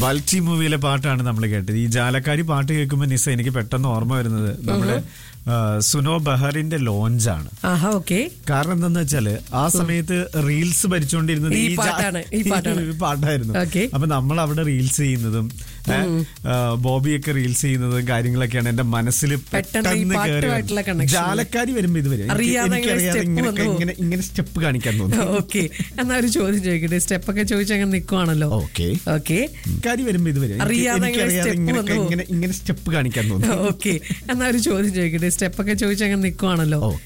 ബൾച്ചി മൂവിയിലെ പാട്ടാണ് നമ്മൾ കേട്ടത് ഈ ജാലക്കാരി പാട്ട് കേൾക്കുമ്പോൾ നിസ എനിക്ക് പെട്ടെന്ന് ഓർമ്മ വരുന്നത് നമ്മുടെ ആ, സുനോ ബഹറിന്റെ ലോഞ്ചാണ് ആഹാ ഓക്കെ കാരണം എന്താന്ന് വെച്ചാല് ആ സമയത്ത് റീൽസ് ഭരിച്ചുകൊണ്ടിരുന്നത് ഈ ജാ- പാട്ടാണ്, ഈ പാട്ടാണ്. ഈ പാട്ടായിരുന്നു Okay. അപ്പൊ നമ്മൾ അവിടെ റീൽസ് ചെയ്യുന്നതും ഏ, ആ, ബോബിയൊക്കെ റീൽസ് ചെയ്യുന്നതും കാര്യങ്ങളൊക്കെയാണ് എന്റെ മനസ്സിൽ പെട്ടെന്ന് ഈ പാട്ടുമായിട്ടുള്ള connection. ജാലക്കാരി വരുമ്പോ ഇത് വരും എനിക്ക് അറിയാതെ ഇങ്ങനെ എനിക്കറിയാതെ step ഇങ്ങനെ വന്നു. ഇങ്ങനെ ഇങ്ങനെ സ്റ്റെപ്പ് കാണിക്കാൻ തോന്നുന്നു ഓക്കെ എന്നാ ഒരു ചോദ്യം ചോദിക്കട്ടെ സ്റ്റെപ്പ് ഒക്കെ ചോദിച്ചാൽ അങ്ങനെ നിൽക്കുവാണല്ലോ ഓക്കെ ഓക്കെ കാര്യം വരുമ്പോ ഇത് വരും എനിക്ക് അറിയാതെ ഇങ്ങനെ എനിക്കറിയാതെ step ഇങ്ങനെ വന്നു. ഇങ്ങനെ ഇങ്ങനെ സ്റ്റെപ്പ് കാണിക്കാൻ തോന്നുന്നു ഓക്കെ എന്നാ ഒരു ചോദ്യം ചോദിക്കട്ടെ സ്റ്റെപ്പ് ഒക്കെ ചോദിച്ചാൽ അങ്ങനെ നിൽക്കുവാണല്ലോ ഓക്കെ